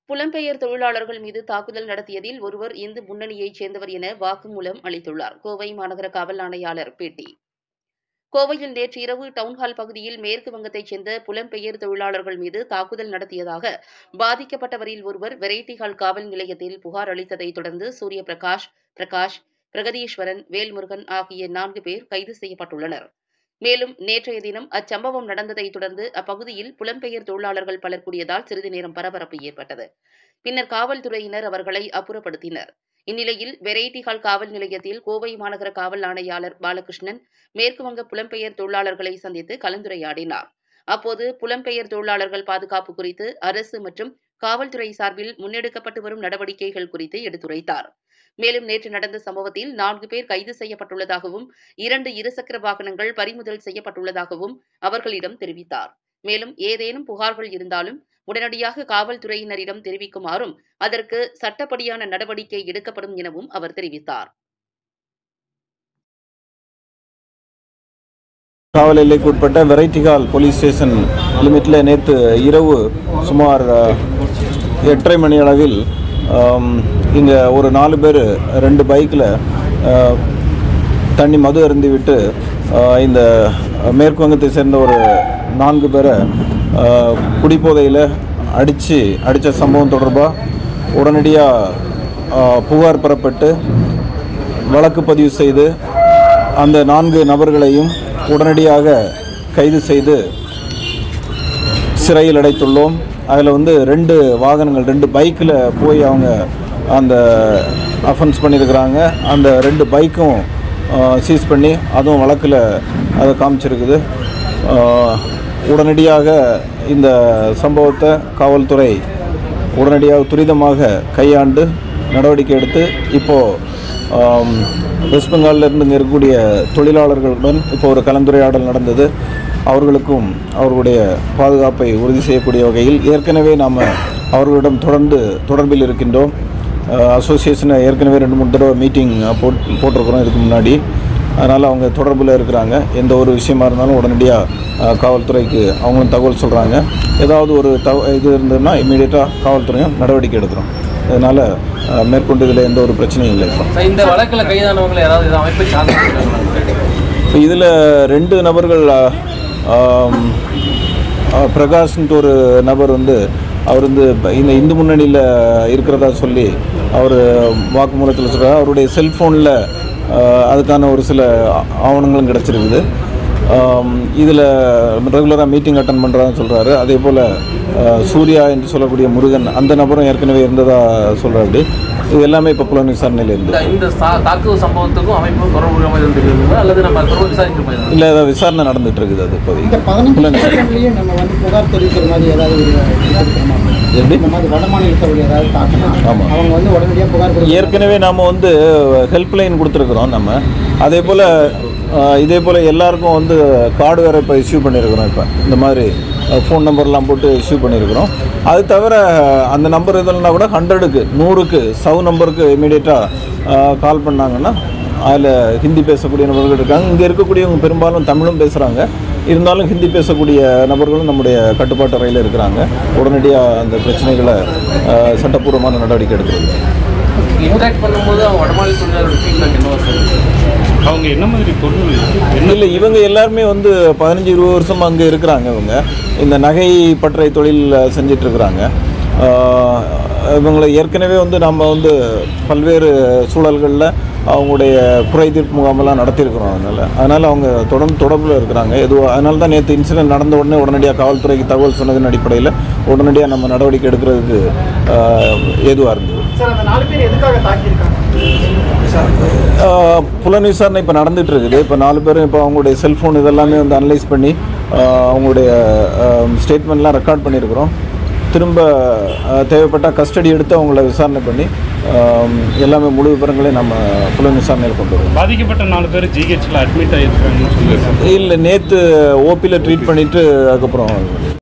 புலம்பெயர் தொழிலாளர்கள் மீது தாக்குதல் நடத்தியதில் ஒருவர் இந்து முன்னணியைச் சேர்ந்தவர் என வாக்குமூலம் அளித்துள்ளார் கோவை மாநகர காவல் ஆணையாளர் பேட்டி கோவையில் நேற்று இரவு டவுன்ஹால் பகுதியில் மேற்கு வங்கத்தைச் சேர்ந்த புலம்பெயர் தொழிலாளர்கள் மீது தாக்குதல் நடத்தியதாக பாதிக்கப்பட்டவரில் ஒருவர் வெரைட்டி ஹால் காவல் நிலையத்தில் புகார் அளித்ததைத் தொடர்ந்து சூரிய பிரகாஷ் பிரகாஷ் பிரகதீஸ்வரன் வேல்முருகன் ஆகிய நான்கு பேர் கைது செய்யப்பட்டுள்ளனர் மேலும் நேற்றைய தினம் அச்சம்பவம் நடந்ததைத் தொடர்ந்து அப்பகுதியில் புலம்பெயர் தொழிலாளர்கள் பலர் கூடியதால் சிறிது நேரம் பரபரப்பு ஏற்பட்டது பின்னர் காவல்துறையினர் அவர்களை அப்புறப்படுத்தினர் இந்நிலையில் வெரைட்டி ஹால் காவல் நிலையத்தில் கோவை மாநகர காவல் ஆணையாளர் பாலகிருஷ்ணன் மேற்குவங்க புலம்பெயர் தொழிலாளர்களை சந்தித்து கலந்துரையாடினார் அப்போது புலம்பெயர் தொழிலாளர்கள் பாதுகாப்பு குறித்து அரசு மற்றும் காவல்துறை சார்பில் முன்னெடுக்கப்பட்டு வரும் நடவடிக்கைகள் குறித்து எடுத்துரைத்தார் மேலும் நேற்று நடந்த சம்பவத்தில் நான்கு பேர் கைது செய்யப்பட்டுள்ளதாகவும் இரண்டு இருசக்கர வாகனங்கள் பறிமுதல் செய்யப்பட்டுள்ளதாகவும் அவர்களிடம் தெரிவித்தார் மேலும் ஏதேனும் புகார்கள் இருந்தாலும் உடனடியாக காவல்துறையினரிடம் தெரிவிக்குமாறும் அதற்கு சட்டப்படியான நடவடிக்கை எடுக்கப்படும் எனவும் அவர் தெரிவித்தார் காவல் எல்லைக்கு உட்பட்ட வெரைட்டி ஹால் போலீஸ் ஸ்டேஷன் லிமிட்டில் நேற்று இரவு சுமார் அஹ், எட்டரை மணி அளவில் இங்கே ஒரு நாலு பேர் ரெண்டு பைக்கில் தண்ணி மது அருந்தி விட்டு அஹ், இந்த மேற்கு வங்கத்தை சேர்ந்த ஒரு நான்கு பேரை அஹ், குடிபோதையில் அடித்து அடித்த சம்பவம் தொடர்பாக உடனடியாக புகார் பெறப்பட்டு வழக்கு பதிவு செய்து அந்த நான்கு நபர்களையும் உடனடியாக கைது செய்து சிறையில் அடைத்துள்ளோம் அதில் வந்து ரெண்டு வாகனங்கள் ரெண்டு பைக்கில் போய் அவங்க அந்த அஃபென்ஸ் பண்ணியிருக்கிறாங்க அந்த ரெண்டு பைக்கும் சீஸ் பண்ணி அதுவும் வழக்கில் அதை காமிச்சிருக்குது ஆஹ், உடனடியாக இந்த சம்பவத்தை காவல்துறை உடனடியாக துரிதமாக கையாண்டு நடவடிக்கை எடுத்து இப்போது வெஸ்ட் பெங்காலில் இருந்து இங்கே இருக்கக்கூடிய தொழிலாளர்களுடன் இப்போ ஒரு கலந்துரையாடல் நடந்தது அவர்களுக்கும் அவர்களுடைய பாதுகாப்பை உறுதி செய்யக்கூடிய வகையில் ஏற்கனவே நாம் அவர்களிடம் தொடர்ந்து தொடர்பில் இருக்கின்றோம் அசோசியேஷனை ஏற்கனவே ரெண்டு மூணு தடவை மீட்டிங் போட் போட்டிருக்கிறோம் இதுக்கு முன்னாடி அதனால் அவங்க தொடர்பில் இருக்கிறாங்க எந்த ஒரு விஷயமா இருந்தாலும் உடனடியாக காவல்துறைக்கு அவங்களும் தகவல் சொல்கிறாங்க ஏதாவது ஒரு தவ இது இருந்ததுன்னா இமீடியட்டாக காவல்துறையும் நடவடிக்கை எடுக்கிறோம் அதனால் மேற்கொண்டு இதில் எந்த ஒரு பிரச்சனையும் இல்லை இப்போ சார், இந்த வழக்கில் கைதானவங்களை யாராவது இது அமைப்பை சார்ந்து இப்போ இதில் ரெண்டு நபர்கள் ஆ, ஆம், ஆ, பிரகாஷ்ன்ட்டு ஒரு நபர் வந்து அவர் வந்து இந்த இந்து முன்னணியில் இருக்கிறதா சொல்லி அவர் வாக்குமூலத்தில் சொல்கிறார் அவருடைய செல்ஃபோனில் அதுக்கான ஒரு சில ஆ- ஆவணங்களும் கிடச்சிருக்குது இதில் ரெகுலராக மீட்டிங் அட்டன் பண்ணுறதான்னு சொல்கிறாரு அதே போல் சூர்யா என்று சொல்லக்கூடிய முருகன் அந்த நபரும் ஏற்கனவே இருந்ததாக சொல்கிறாரு இது எல்லாமே இப்போ புலன் விசாரணையில் இருந்து இந்த இந்த சா- தாக்குதல் சம்பவத்துக்கும் அமைப்பு தொடர்பு மாதிரி தெரியுதுங்களா அல்லது நம்ம தொடர்பு விசாரிக்கிற மாதிரி இல்லை ஏதாவது விசாரணை நடந்துட்டு இருக்குது அது இப்போதைக்கு இந்த பதினஞ்சு புலன் விசாரணை. ஸ்டேஷன்லயே நம்ம வந்து புகார் தெரிவிக்கிற மாதிரி ஏதாவது ஒரு இருக்கிறோமா? எப்படி இந்த மாதிரி வட மாநிலத்தவர்கள் ஏதாவது தாக்கினா ஆமா. அவங்க வந்து உடனடியாக புகார் கொடுக்க ஏற்கனவே நாம் வந்து ஹெல்ப்லைன் கொடுத்துருக்குறோம் நம்ம அதே போல் இதே போல் எல்லாருக்கும் வந்து கார்டு வேறு இப்போ இஷ்யூ பண்ணியிருக்கிறோம் இப்போ இந்த மாதிரி ஃபோன் நம்பர்லாம் போட்டு இஷ்யூ பண்ணியிருக்கிறோம் அது தவிர அந்த நம்பர் இதெல்லாம் கூட ஹண்ட்ரடுக்கு நூறுக்கு சவு நம்பருக்கு இமீடியட்டாக கால் பண்ணாங்கன்னா அதில் ஹிந்தி பேசக்கூடிய நபர்கள் இருக்காங்க இங்கே இருக்கக்கூடியவங்க பெரும்பாலும் தமிழும் பேசுகிறாங்க இருந்தாலும் ஹிந்தி பேசக்கூடிய நபர்களும் நம்முடைய கட்டுப்பாட்டு அறையில் இருக்கிறாங்க உடனடியாக அந்த பிரச்சனைகளை அஹ், சட்டப்பூர்வமான நடவடிக்கை எடுக்கிறது இன்ட்ராக்ட் பண்ணும்போது அவங்க வடமாநில தொழிலாளர்கள் ஃபீட்பேக் என்னவா சார் அவங்க என்ன மாதிரி தொழில் என்ன இல்லை இவங்க எல்லாருமே வந்து பதினஞ்சு இருபது வருஷமாக அங்கே இருக்கிறாங்க இவங்க இந்த நகை பற்றை தொழில் செஞ்சிட்டு இருக்கிறாங்க ஆஹ் இவங்களை ஏற்கனவே வந்து நம்ம வந்து பல்வேறு சூழல்களில் அவங்களுடைய குறை தீர்ப்பு முகாமெல்லாம் நடத்தியிருக்கிறோம் அதனால் அதனால் அவங்க தொடர்ந்து தொடர்பில் இருக்கிறாங்க எதுவும் அதனால தான் நேற்று இன்சிடென்ட் நடந்த உடனே உடனடியாக காவல்துறைக்கு தகவல் சொன்னதன் அடிப்படையில் உடனடியாக நம்ம நடவடிக்கை எடுக்கிறதுக்கு ஏதுவாக இருந்தது சார் அந்த நாலு பேர் எதுக்காக தாக்கியிருக்காங்க ஆஹ் புலன் விசாரணை இப்போ நடந்துட்டு இருக்குது இப்போ நாலு பேரும் இப்போ அவங்களுடைய செல்ஃபோன் இதெல்லாமே வந்து அனலைஸ் பண்ணி ஆஹ் அவங்களுடைய ஸ்டேட்மெண்ட்லாம் ரெக்கார்ட் பண்ணியிருக்கிறோம் திரும்ப ஆஹ் தேவைப்பட்டால் கஸ்டடி எடுத்து அவங்கள விசாரணை பண்ணி ஆஹ் எல்லாமே முழு விவரங்களையும் நம்ம புலன் விசாரணையில் கொண்டு வருவோம் பாதிக்கப்பட்ட நாலு பேர் ஜிஹெச்சில் அட்மிட் ஆகியிருக்காங்கன்னு சொல்லியிருக்காங்க இல்லை நேற்று ஓபியில் ட்ரீட் பண்ணிவிட்டு அதுக்கப்புறம்